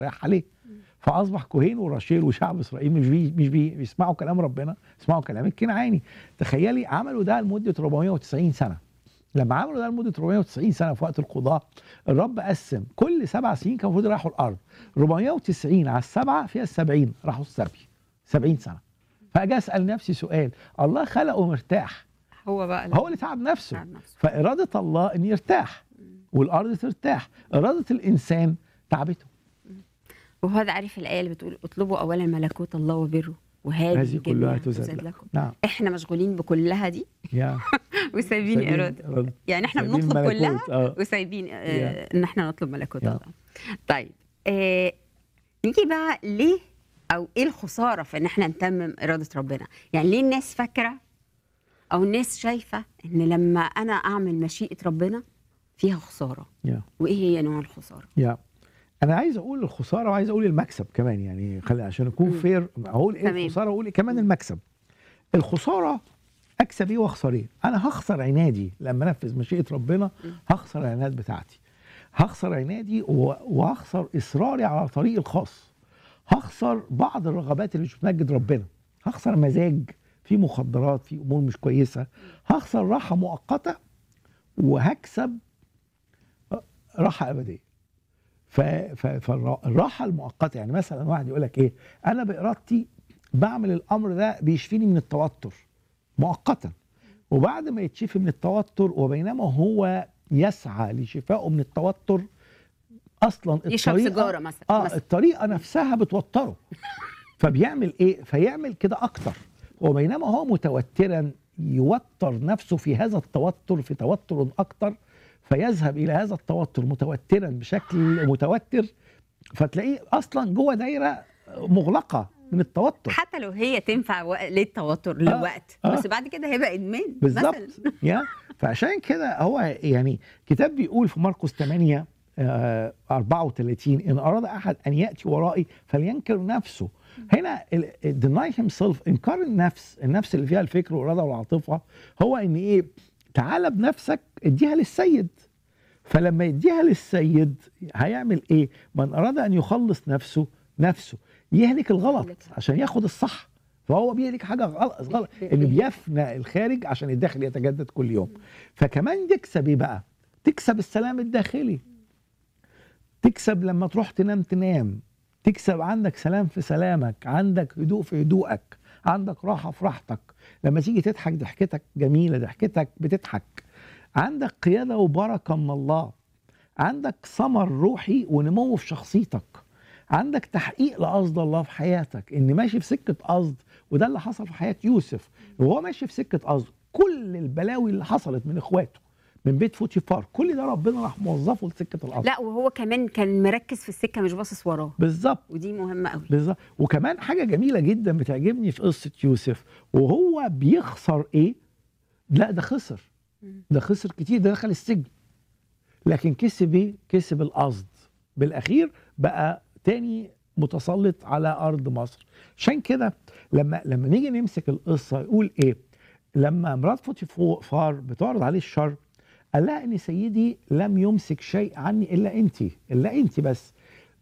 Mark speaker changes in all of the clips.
Speaker 1: رايح عليه فاصبح كوهين وراشيل وشعب اسرائيل مش بي مش بي بيسمعوا كلام ربنا بيسمعوا كلام الكنعاني تخيلي عملوا ده لمده 490 سنه لما عملوا ده لمده 490 سنه في وقت القضاء الرب قسم كل سبع سنين كان المفروض يروحوا الارض 490 على السبعه فيها ال 70 راحوا السبي 70 سنه فاجي اسال نفسي سؤال الله خلقه مرتاح
Speaker 2: هو بقى
Speaker 1: هو اللي تعب نفسه
Speaker 2: تعب نفسه.
Speaker 1: فاراده الله ان يرتاح والارض ترتاح اراده الانسان تعبته
Speaker 2: وهو ده عارف الآية اللي بتقول اطلبوا أولا ملكوت الله وبره وهذه
Speaker 1: هذه كلها
Speaker 2: جميعها
Speaker 1: تزاد
Speaker 2: لكم
Speaker 1: نعم
Speaker 2: احنا مشغولين بكلها دي
Speaker 1: يا
Speaker 2: وسايبين
Speaker 1: سايبين
Speaker 2: إرادة
Speaker 1: إرادة.
Speaker 2: يعني احنا
Speaker 1: سايبين
Speaker 2: بنطلب كلها
Speaker 1: ملكوت، آه.
Speaker 2: وسايبين
Speaker 1: يا.
Speaker 2: آه ان احنا نطلب ملكوت
Speaker 1: يا.
Speaker 2: الله طيب آه نيجي بقى ليه او ايه الخساره في ان احنا نتمم اراده ربنا يعني ليه الناس فاكره او الناس شايفه ان لما انا اعمل مشيئه ربنا فيها خساره
Speaker 1: يا
Speaker 2: وايه هي نوع الخساره
Speaker 1: يا انا عايز اقول الخساره وعايز اقول المكسب كمان يعني خلي عشان اكون
Speaker 2: مم.
Speaker 1: فير اقول ايه
Speaker 2: تمام.
Speaker 1: الخساره واقول إيه كمان المكسب الخساره اكسب ايه واخسر ايه انا هخسر عنادي لما انفذ مشيئه ربنا هخسر العناد بتاعتي هخسر عنادي و- وهخسر اصراري على طريقي الخاص هخسر بعض الرغبات اللي مش بتمجد ربنا هخسر مزاج في مخدرات في امور مش كويسه هخسر راحه مؤقته وهكسب راحه ابديه ف- ف- فالراحه المؤقته يعني مثلا واحد يقول لك ايه انا بارادتي بعمل الامر ده بيشفيني من التوتر مؤقتا وبعد ما يتشفي من التوتر وبينما هو يسعى لشفائه من التوتر اصلا
Speaker 2: يشرب
Speaker 1: الطريقه
Speaker 2: سيجاره مثلا
Speaker 1: اه
Speaker 2: مثلا
Speaker 1: الطريقه نفسها بتوتره فبيعمل ايه فيعمل كده اكتر وبينما هو متوترا يوتر نفسه في هذا التوتر في توتر اكتر فيذهب الى هذا التوتر متوترا بشكل متوتر فتلاقيه اصلا جوه دايره مغلقه من التوتر
Speaker 2: حتى لو هي تنفع و- للتوتر لوقت
Speaker 1: آه.
Speaker 2: بس بعد كده هيبقى ادمان
Speaker 1: بالظبط
Speaker 2: مثلا
Speaker 1: يا فعشان كده هو يعني كتاب بيقول في مرقس 8 آه 34 ان اراد احد ان ياتي ورائي فلينكر نفسه هنا deny himself انكار النفس النفس اللي فيها الفكر والاراده والعاطفه هو ان ايه تعالى بنفسك اديها للسيد فلما يديها للسيد هيعمل ايه من اراد ان يخلص نفسه نفسه يهلك الغلط عشان ياخد الصح فهو بيهلك حاجه غلط غلط انه بيفنى الخارج عشان الداخل يتجدد كل يوم فكمان تكسب ايه بقى تكسب السلام الداخلي تكسب لما تروح تنام تنام تكسب عندك سلام في سلامك عندك هدوء في هدوءك عندك راحة في راحتك لما تيجي تضحك ضحكتك جميلة ضحكتك بتضحك عندك قيادة وبركة من الله عندك ثمر روحي ونمو في شخصيتك عندك تحقيق لقصد الله في حياتك ان ماشي في سكة قصد وده اللي حصل في حياة يوسف وهو ماشي في سكة قصد كل البلاوي اللي حصلت من اخواته من بيت فوتيفار كل ده ربنا راح موظفه لسكة القصد
Speaker 2: لا وهو كمان كان مركز في السكه مش باصص وراه
Speaker 1: بالظبط
Speaker 2: ودي مهمه قوي
Speaker 1: بالظبط وكمان حاجه جميله جدا بتعجبني في قصه يوسف وهو بيخسر ايه لا ده خسر ده خسر كتير ده دخل السجن لكن كسب ايه كسب القصد بالاخير بقى تاني متسلط على ارض مصر عشان كده لما لما نيجي نمسك القصه يقول ايه لما مرات فوتيفار بتعرض عليه الشر قال لها ان سيدي لم يمسك شيء عني الا انت الا انت بس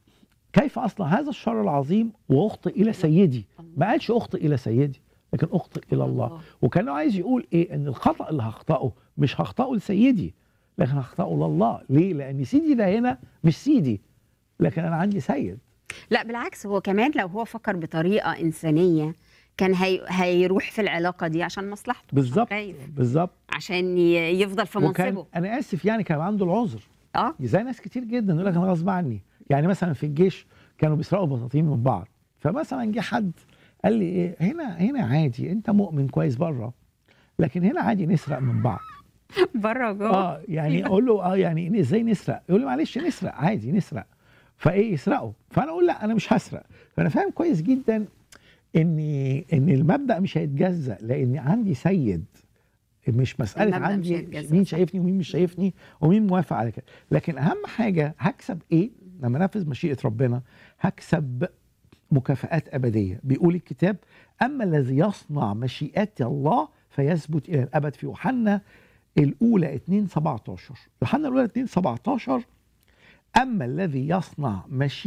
Speaker 1: كيف اصنع هذا الشر العظيم واخطئ الى سيدي ما قالش اخطئ الى سيدي لكن اخطئ الى الله
Speaker 2: الله.
Speaker 1: وكان عايز يقول ايه ان الخطا اللي هخطئه مش هخطئه لسيدي لكن هخطئه لله ليه لان سيدي ده هنا مش سيدي لكن انا عندي سيد
Speaker 2: لا بالعكس هو كمان لو هو فكر بطريقه انسانيه كان هي... هيروح في العلاقه دي عشان مصلحته
Speaker 1: بالظبط
Speaker 2: خايف.
Speaker 1: بالظبط
Speaker 2: عشان ي... يفضل في
Speaker 1: وكان
Speaker 2: منصبه
Speaker 1: انا اسف يعني كان عنده العذر
Speaker 2: اه
Speaker 1: زي ناس كتير جدا يقول لك انا غصب عني يعني مثلا في الجيش كانوا بيسرقوا بطاطين من بعض فمثلا جه حد قال لي ايه هنا هنا عادي انت مؤمن كويس بره لكن هنا عادي نسرق من بعض
Speaker 2: بره وجوه
Speaker 1: اه يعني اقول له اه يعني إيه ازاي نسرق يقول لي معلش نسرق عادي نسرق فايه يسرقوا فانا اقول لا انا مش هسرق فانا فاهم كويس جدا ان ان المبدا مش هيتجزأ لان عندي سيد مش مساله
Speaker 2: المبدأ مش
Speaker 1: عندي
Speaker 2: هيتجزأ،
Speaker 1: مين
Speaker 2: صح.
Speaker 1: شايفني ومين مش شايفني ومين موافق على كده لكن اهم حاجه هكسب ايه لما انفذ مشيئه ربنا هكسب مكافآت أبدية بيقول الكتاب أما الذي يصنع مشيئات الله فيثبت إلى الأبد في يوحنا الأولى 2 17 يوحنا الأولى 2 17 أما الذي يصنع مشيئة